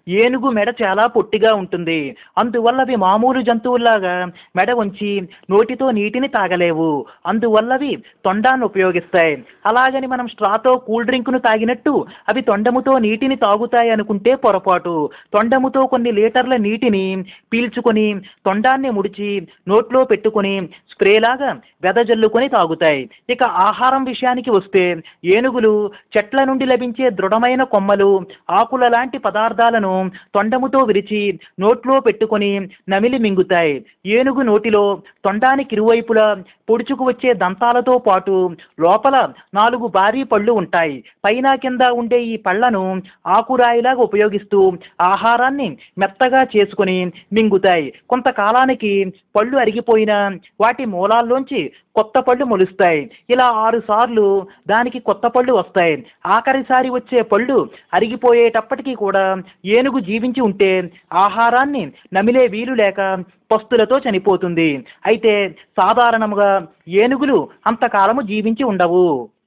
ఏనుగు మెడ చాలా పొట్టిగా ఉంటుంది అందువల్ల అవి మామూలు జంతువుల్లాగా మెడ ఉంచి నోటితో నీటిని తాగలేవు అందువల్ల అవి తొండాన్ని ఉపయోగిస్తాయి అలాగని మనం స్ట్రాతో కూల్ డ్రింక్ను తాగినట్టు అవి తొండముతో నీటిని తాగుతాయి అనుకుంటే పొరపాటు తొండముతో కొన్ని లీటర్ల నీటిని పీల్చుకొని తొండాన్ని ముడిచి నోట్లో పెట్టుకొని స్ప్రేలాగా వెదజల్లుకొని తాగుతాయి ఇక ఆహారం విషయానికి వస్తే ఏనుగులు చెట్ల నుండి లభించే దృఢమైన కొమ్మలు ఆకుల లాంటి పదార్థాలను తొండముతో విరిచి నోట్లో పెట్టుకొని నమిలి మింగుతాయి ఏనుగు నోటిలో తొండానికి ఇరువైపులా పొడుచుకు వచ్చే దంతాలతో పాటు లోపల నాలుగు భారీ పళ్ళు ఉంటాయి పైన కింద ఉండే ఈ పళ్ళను ఆకురాయిలాగా ఉపయోగిస్తూ ఆహారాన్ని మెత్తగా చేసుకొని మింగుతాయి కొంతకాలానికి పళ్ళు అరిగిపోయిన వాటి మూలాల్లోంచి కొత్త పళ్ళు మొలుస్తాయి ఇలా ఆరు సార్లు దానికి కొత్త పళ్ళు వస్తాయి ఆఖరిసారి వచ్చే పళ్ళు అరిగిపోయేటప్పటికీ కూడా ఏనుగు జీవించి ఉంటే ఆహారాన్ని నమిలే వీలు లేక పస్తులతో చనిపోతుంది అయితే సాధారణముగా ఏనుగులు అంతకాలము జీవించి ఉండవు